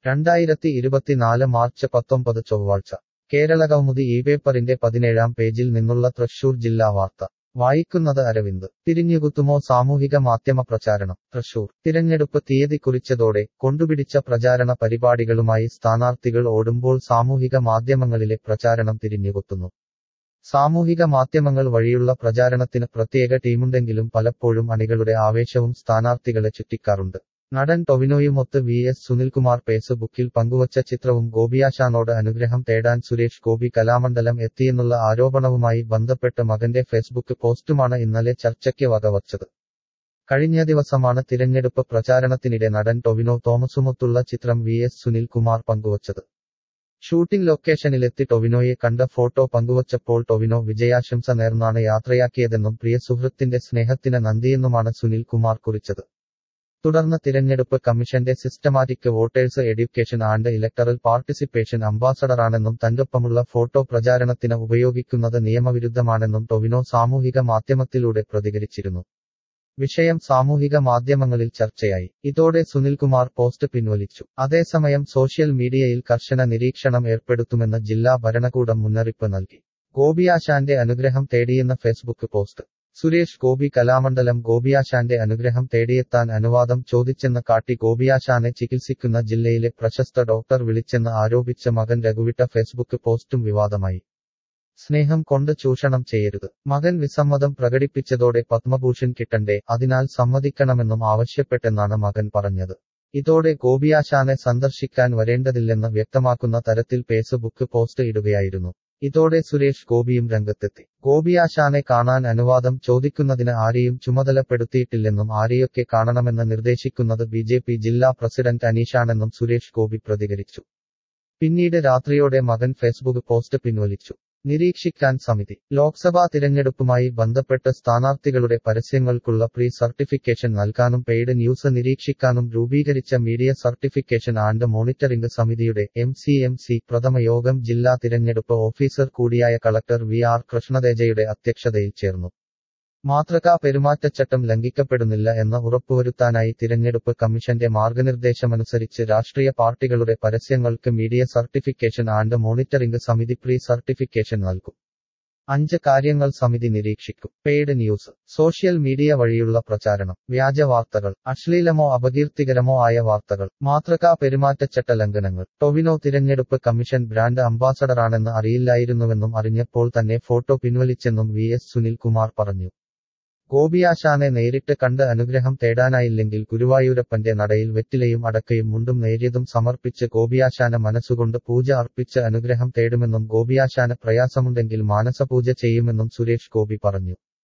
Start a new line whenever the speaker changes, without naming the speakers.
രണ്ടായിരത്തി ഇരുപത്തിനാല് മാർച്ച് പത്തൊമ്പത് ചൊവ്വാഴ്ച കേരളകൗമുദി ഈ പേപ്പറിന്റെ പതിനേഴാം പേജിൽ നിന്നുള്ള തൃശൂർ ജില്ലാ വാർത്ത വായിക്കുന്നത് അരവിന്ദ് തിരിഞ്ഞുകുത്തുമോ സാമൂഹിക മാധ്യമ പ്രചാരണം തൃശൂർ തിരഞ്ഞെടുപ്പ് തീയതി കുറിച്ചതോടെ കൊണ്ടുപിടിച്ച പ്രചാരണ പരിപാടികളുമായി സ്ഥാനാർത്ഥികൾ ഓടുമ്പോൾ സാമൂഹിക മാധ്യമങ്ങളിലെ പ്രചാരണം തിരിഞ്ഞുകുത്തുന്നു സാമൂഹിക മാധ്യമങ്ങൾ വഴിയുള്ള പ്രചാരണത്തിന് പ്രത്യേക ടീമുണ്ടെങ്കിലും പലപ്പോഴും അണികളുടെ ആവേശവും സ്ഥാനാർത്ഥികളെ ചുറ്റിക്കാറുണ്ട് നടൻ ടൊവിനോയുമൊത്ത് വി എസ് സുനിൽകുമാർ ഫേസ്ബുക്കിൽ പങ്കുവച്ച ചിത്രവും ഗോപിയാശാനോട് അനുഗ്രഹം തേടാൻ സുരേഷ് ഗോപി കലാമണ്ഡലം എത്തിയെന്നുള്ള ആരോപണവുമായി ബന്ധപ്പെട്ട് മകന്റെ ഫേസ്ബുക്ക് പോസ്റ്റുമാണ് ഇന്നലെ ചർച്ചയ്ക്ക് വകവച്ചത് കഴിഞ്ഞ ദിവസമാണ് തിരഞ്ഞെടുപ്പ് പ്രചാരണത്തിനിടെ നടൻ ടൊവിനോ തോമസുമൊത്തുള്ള ചിത്രം വി എസ് സുനിൽകുമാർ പങ്കുവച്ചത് ഷൂട്ടിംഗ് ലൊക്കേഷനിലെത്തി ടൊവിനോയെ കണ്ട ഫോട്ടോ പങ്കുവച്ചപ്പോൾ ടൊവിനോ വിജയാശംസ നേർന്നാണ് യാത്രയാക്കിയതെന്നും പ്രിയ സുഹൃത്തിന്റെ സ്നേഹത്തിന് നന്ദിയെന്നുമാണ് സുനിൽകുമാർ കുറിച്ചത് തുടർന്ന് തിരഞ്ഞെടുപ്പ് കമ്മീഷന്റെ systematic voters education and electoral participation അംബാസഡറാണെന്നും തന്റൊപ്പമുള്ള ഫോട്ടോ പ്രചാരണത്തിന് ഉപയോഗിക്കുന്നത് നിയമവിരുദ്ധമാണെന്നും ടൊവിനോ സാമൂഹിക മാധ്യമത്തിലൂടെ പ്രതികരിച്ചിരുന്നു വിഷയം സാമൂഹിക മാധ്യമങ്ങളിൽ ചർച്ചയായി ഇതോടെ സുനിൽകുമാർ പോസ്റ്റ് പിൻവലിച്ചു അതേസമയം സോഷ്യൽ മീഡിയയിൽ കർശന നിരീക്ഷണം ഏർപ്പെടുത്തുമെന്ന് ജില്ലാ ഭരണകൂടം മുന്നറിയിപ്പ് നൽകി ഗോപിയാശാന്റെ അനുഗ്രഹം തേടിയെന്ന ഫേസ്ബുക്ക് പോസ്റ്റ് സുരേഷ് ഗോപി കലാമണ്ഡലം ഗോപിയാശാന്റെ അനുഗ്രഹം തേടിയെത്താൻ അനുവാദം ചോദിച്ചെന്ന് കാട്ടി ഗോപിയാശാനെ ചികിത്സിക്കുന്ന ജില്ലയിലെ പ്രശസ്ത ഡോക്ടർ വിളിച്ചെന്ന് ആരോപിച്ച മകൻ രഘുവിട്ട ഫേസ്ബുക്ക് പോസ്റ്റും വിവാദമായി സ്നേഹം കൊണ്ട് ചൂഷണം ചെയ്യരുത് മകൻ വിസമ്മതം പ്രകടിപ്പിച്ചതോടെ പത്മഭൂഷൺ കിട്ടണ്ടേ അതിനാൽ സമ്മതിക്കണമെന്നും ആവശ്യപ്പെട്ടെന്നാണ് മകൻ പറഞ്ഞത് ഇതോടെ ഗോപിയാശാനെ സന്ദർശിക്കാൻ വരേണ്ടതില്ലെന്ന് വ്യക്തമാക്കുന്ന തരത്തിൽ ഫേസ്ബുക്ക് പോസ്റ്റ് ഇടുകയായിരുന്നു ഇതോടെ സുരേഷ് ഗോപിയും രംഗത്തെത്തി ഗോപിയാശാനെ കാണാൻ അനുവാദം ചോദിക്കുന്നതിന് ആരെയും ചുമതലപ്പെടുത്തിയിട്ടില്ലെന്നും ആരെയൊക്കെ കാണണമെന്ന് നിർദ്ദേശിക്കുന്നത് ബി ജില്ലാ പ്രസിഡന്റ് അനീഷാണെന്നും സുരേഷ് ഗോപി പ്രതികരിച്ചു പിന്നീട് രാത്രിയോടെ മകൻ ഫേസ്ബുക്ക് പോസ്റ്റ് പിൻവലിച്ചു നിരീക്ഷിക്കാൻ സമിതി ലോക്സഭാ തിരഞ്ഞെടുപ്പുമായി ബന്ധപ്പെട്ട് സ്ഥാനാർത്ഥികളുടെ പരസ്യങ്ങൾക്കുള്ള പ്രീ സർട്ടിഫിക്കേഷൻ നൽകാനും പെയ്ഡ് ന്യൂസ് നിരീക്ഷിക്കാനും രൂപീകരിച്ച മീഡിയ സർട്ടിഫിക്കേഷൻ ആൻഡ് മോണിറ്ററിംഗ് സമിതിയുടെ എം സി എം സി പ്രഥമ യോഗം ജില്ലാ തിരഞ്ഞെടുപ്പ് ഓഫീസർ കൂടിയായ കളക്ടർ വി ആർ കൃഷ്ണതേജയുടെ അധ്യക്ഷതയിൽ ചേർന്നു മാതൃകാ പെരുമാറ്റച്ചട്ടം ലംഘിക്കപ്പെടുന്നില്ല എന്ന് ഉറപ്പുവരുത്താനായി തിരഞ്ഞെടുപ്പ് കമ്മീഷന്റെ മാർഗനിർദ്ദേശമനുസരിച്ച് രാഷ്ട്രീയ പാർട്ടികളുടെ പരസ്യങ്ങൾക്ക് മീഡിയ സർട്ടിഫിക്കേഷൻ ആൻഡ് മോണിറ്ററിംഗ് സമിതി പ്രീ സർട്ടിഫിക്കേഷൻ നൽകും അഞ്ച് കാര്യങ്ങൾ സമിതി നിരീക്ഷിക്കും പെയ്ഡ് ന്യൂസ് സോഷ്യൽ മീഡിയ വഴിയുള്ള പ്രചാരണം വ്യാജ വാർത്തകൾ അശ്ലീലമോ അപകീർത്തികരമോ ആയ വാർത്തകൾ മാതൃകാ പെരുമാറ്റച്ചട്ട ലംഘനങ്ങൾ ടൊവിനോ തിരഞ്ഞെടുപ്പ് കമ്മീഷൻ ബ്രാൻഡ് അംബാസഡറാണെന്ന് അറിയില്ലായിരുന്നുവെന്നും അറിഞ്ഞപ്പോൾ തന്നെ ഫോട്ടോ പിൻവലിച്ചെന്നും വി എസ് സുനിൽകുമാർ പറഞ്ഞു ഗോപിയാശാനെ നേരിട്ട് കണ്ട് അനുഗ്രഹം തേടാനായില്ലെങ്കിൽ ഗുരുവായൂരപ്പന്റെ നടയിൽ വെറ്റിലയും അടക്കയും മുണ്ടും നേരിയതും സമർപ്പിച്ച് ഗോപിയാശാന മനസ്സുകൊണ്ട് പൂജ അർപ്പിച്ച് അനുഗ്രഹം തേടുമെന്നും ഗോപിയാശാന പ്രയാസമുണ്ടെങ്കിൽ മാനസപൂജ ചെയ്യുമെന്നും സുരേഷ് ഗോപി പറഞ്ഞു